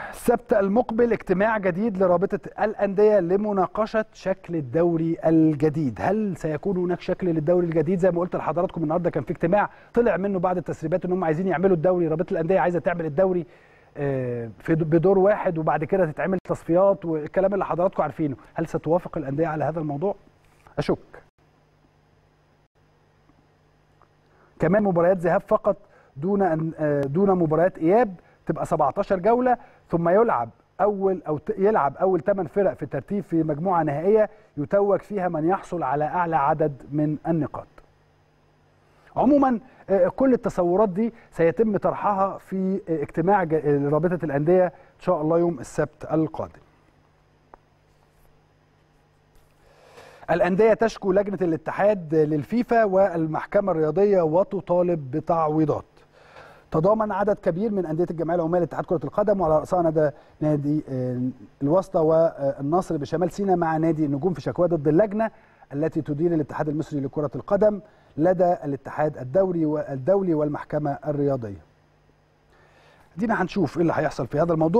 السبت المقبل اجتماع جديد لرابطة الأندية لمناقشة شكل الدوري الجديد هل سيكون هناك شكل للدوري الجديد زي ما قلت لحضراتكم النهاردة كان في اجتماع طلع منه بعد التسريبات ان هم عايزين يعملوا الدوري رابطة الأندية عايزة تعمل الدوري آه، في بدور واحد وبعد كده تتعمل تصفيات والكلام اللي حضراتكم عارفينه هل ستوافق الأندية على هذا الموضوع؟ أشك كمان مباريات ذهاب فقط دون أن آه، دون مباريات إياب تبقى 17 جولة ثم يلعب اول او يلعب اول 8 فرق في الترتيب في مجموعه نهائيه يتوج فيها من يحصل على اعلى عدد من النقاط. عموما كل التصورات دي سيتم طرحها في اجتماع رابطه الانديه ان شاء الله يوم السبت القادم. الأندية تشكو لجنة الاتحاد للفيفا والمحكمة الرياضية وتطالب بتعويضات. تضامن عدد كبير من انديه الجمعيه العموميه لاتحاد كره القدم وعلى راسها نادي نادي الواسطه والنصر بشمال سيناء مع نادي النجوم في شكوى ضد اللجنه التي تدير الاتحاد المصري لكره القدم لدى الاتحاد الدوري والدولي والمحكمه الرياضيه. دينا هنشوف ايه اللي هيحصل في هذا الموضوع